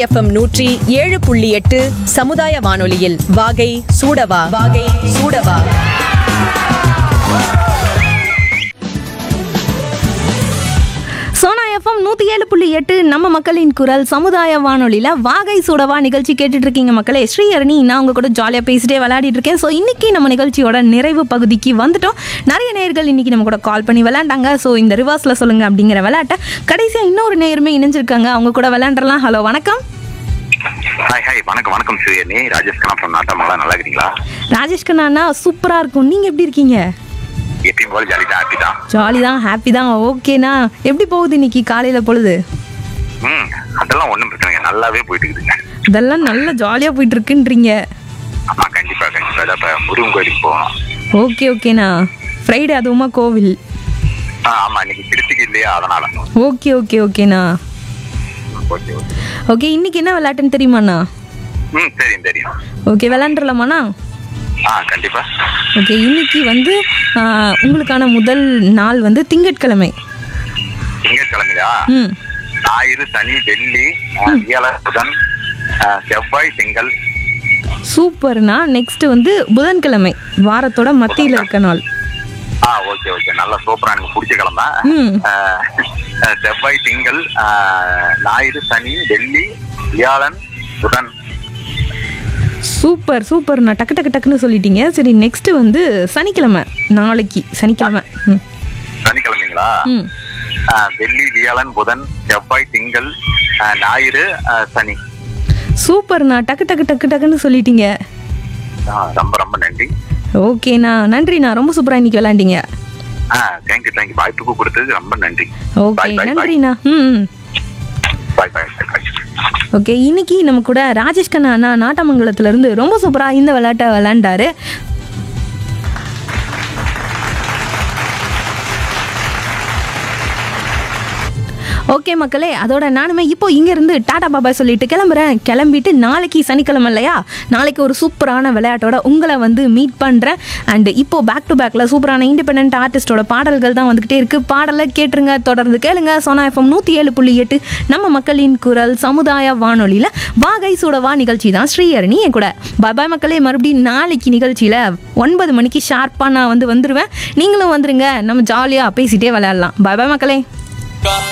FM நூற்றி ஏழு புள்ளி எட்டு சமுதாய வானொலியில் வாகை சூடவா வாகை சூடவா சோனா எஃப்எம் நூற்றி ஏழு புள்ளி எட்டு நம்ம மக்களின் குரல் சமுதாய வானொலியில் வாகை சூடவா நிகழ்ச்சி கேட்டுட்டு இருக்கீங்க மக்களே ஸ்ரீஹரணி நான் உங்க கூட ஜாலியாக பேசிட்டே விளையாடிட்டு இருக்கேன் ஸோ இன்னைக்கு நம்ம நிகழ்ச்சியோட நிறைவு பகுதிக்கு வந்துட்டோம் நிறைய நேயர்கள் இன்னைக்கு நம்ம கூட கால் பண்ணி விளையாண்டாங்க ஸோ இந்த ரிவர்ஸில் சொல்லுங்க அப்படிங்கிற விளையாட்டை கடைசியாக இன்னொரு நேயருமே இணைஞ்சிருக்காங்க அவங்க கூட விளையாண்டுறலாம் ஹலோ வணக்கம் ஹாய் ஹாய் வணக்கம் வணக்கம் சிறியனி ராஜேஷ் கண்ணா ஃப்ரம் நாட்டாமலா நல்லா இருக்கிறீங்களா ராஜேஷ் கண்ணா சூப்பராக இருக்கும் நீங்கள் எப்படி இருக்கீங்க எப்பயும் போல ஜாலி தான் ஹாப்பி தான் ஜாலி தான் ஹாப்பி தான் ஓகேண்ணா எப்படி போகுது இன்னைக்கு காலையில் பொழுது ம் அதெல்லாம் ஒன்றும் பிரச்சனை இல்லை நல்லாவே போயிட்டு இருக்குதுங்க இதெல்லாம் நல்ல ஜாலியாக போயிட்டு இருக்குன்றீங்க ஆமா கண்டிப்பா கண்டிப்பா அதான் இப்போ முருகன் கோயிலுக்கு போகணும் ஓகே ஓகேண்ணா ஃப்ரைடே அதுவுமா கோவில் ஆ ஆமா இன்னைக்கு திருச்சிக்கு இல்லையா அதனால ஓகே ஓகே ஓகேண்ணா ஓகே ஓகே ஓகே இன்னைக்கு என்ன விளையாட்டுன்னு தெரியுமாண்ணா ம் தெரியும் தெரியும் ஓகே விளையாண்டுலாமாண்ணா ஆ கண்டிப்பா ஓகே இன்னைக்கு வந்து ஆ, உங்களுக்கான முதல் நாள் வந்து திங்கட்கிழமை திங்கட்கிழமையா ம் ஞாயிறு சனி வெள்ளி ஆ, வியாழன் புதன் ஆ, செவ்வாய் திங்கள் சூப்பர்ண்ணா நெக்ஸ்ட் வந்து புதன்கிழமை வாரத்தோட மத்தியில் இருக்க நாள் ஆ ஓகே ஓகே நல்லா சூப்பரா எனக்கு பிடிச்ச கிழமை ம் ஆ, ஆ, செவ்வாய் திங்கள் ஆ, ஞாயிறு சனி வெள்ளி வியாழன் புதன் சூப்பர் சூப்பர்ண்ணா டக்கு டக்கு டக்குன்னு சொல்லிட்டீங்க சரி நெக்ஸ்ட் வந்து சனிக்கிழமை நாளைக்கு சனிக்கிழமை ம் சனிக்கிழமைங்களா ம் ஆ, வெள்ளி வியாழன் புதன் செவ்வாய் திங்கள் ஆ, ஞாயிறு ஆ, சனி சூப்பர்ண்ணா டக்கு டக்கு டக்கு டக்குன்னு சொல்லிட்டீங்க ஆ, ரொம்ப ரொம்ப நன்றி ஓகேண்ணா நன்றிண்ணா ரொம்ப சூப்பராக இன்னைக்கு விளையாண்டீங்க ஆ தேங்க்யூ தேங்க்யூ வாய்ப்புக்கு கொடுத்தது ரொம்ப நன்றி ஓகே Bye, bye, bye. நன்றிண்ணா ம் பாய் பாய் பாய் ஓகே இன்னைக்கு நம்ம கூட ராஜேஷ் கண்ணா அண்ணா நாட்டமங்கலத்துல இருந்து ரொம்ப சூப்பராக இந்த விளையாட்டை விளையாண்டாரு ஓகே மக்களே அதோட நானுமே இப்போ இங்கேருந்து டாடா பாபாய் சொல்லிட்டு கிளம்புறேன் கிளம்பிட்டு நாளைக்கு சனிக்கிழமை இல்லையா நாளைக்கு ஒரு சூப்பரான விளையாட்டோட உங்களை வந்து மீட் பண்ணுறேன் அண்ட் இப்போ பேக் டு பேக்கில் சூப்பரான இண்டிபெண்ட் ஆர்டிஸ்டோட பாடல்கள் தான் வந்துக்கிட்டே இருக்குது பாடலை கேட்டுருங்க தொடர்ந்து கேளுங்க சோனா எஃப்எம் நூற்றி ஏழு புள்ளி எட்டு நம்ம மக்களின் குரல் சமுதாய வானொலியில் வாகை சூடவா நிகழ்ச்சி தான் ஸ்ரீஹரணி என் கூட பாய் பாய் மக்களே மறுபடியும் நாளைக்கு நிகழ்ச்சியில் ஒன்பது மணிக்கு ஷார்ப்பாக நான் வந்து வந்துடுவேன் நீங்களும் வந்துருங்க நம்ம ஜாலியாக பேசிட்டே விளையாடலாம் பாய் பாய் மக்களே